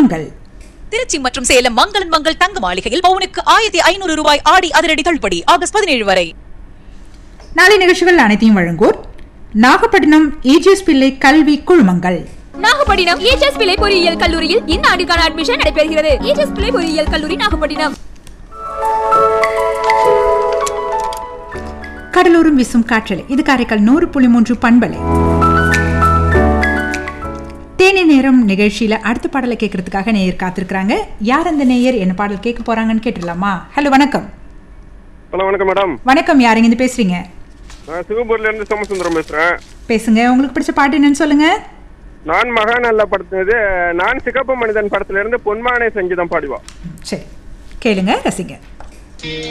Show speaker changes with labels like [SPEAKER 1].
[SPEAKER 1] மங்கள்
[SPEAKER 2] திருச்சி மற்றும் சேலம் மங்களன் மங்கள் தங்க மாளிகையில் பவுனுக்கு ஆயிரத்தி ஐநூறு ரூபாய் ஆடி அதிரடி தள்ளுபடி ஆகஸ்ட் பதினேழு வரை
[SPEAKER 1] நாளை நிகழ்ச்சிகள் அனைத்தையும் வழங்குவோர் நாகப்பட்டினம் ஏஜிஎஸ் பிள்ளை கல்வி குழுமங்கள்
[SPEAKER 3] நாகப்பட்டினம் ஏஜஸ் பிள்ளை பொறியியல் கல்லூரியில் இந்த ஆண்டுக்கான அட்மிஷன் நடைபெறுகிறது ஏஜஸ் பிள்ளை பொறியியல் கல்லூரி நாகப்பட்டினம்
[SPEAKER 1] கடலூரும் வீசும் காற்றலை இது காரைக்கால் நூறு புள்ளி மூன்று பண்பலை தேனி நேரம் நிகழ்ச்சியில அடுத்த பாடலை கேட்கறதுக்காக நேயர் காத்திருக்கிறாங்க யார் அந்த நேயர் என்ன பாடல் கேட்க போறாங்கன்னு கேட்டுடலாமா ஹலோ வணக்கம்
[SPEAKER 4] ஹலோ வணக்கம் மேடம்
[SPEAKER 1] வணக்கம் யாருங்க இருந்து பேசுறீங்க
[SPEAKER 4] நான் சிவபூர்ல இருந்து சோமசுந்தரம் பேசுறேன்
[SPEAKER 1] பேசுங்க உங்களுக்கு பிடிச்ச பாட்டு என்னன்னு சொல்லுங்க
[SPEAKER 4] நான் மகாநல்ல படத்தினது நான் சிகப்பு மனிதன் படத்துல இருந்து பொன்மானை சங்கீதம் பாடுவா
[SPEAKER 1] சரி கேளுங்க ரசிங்க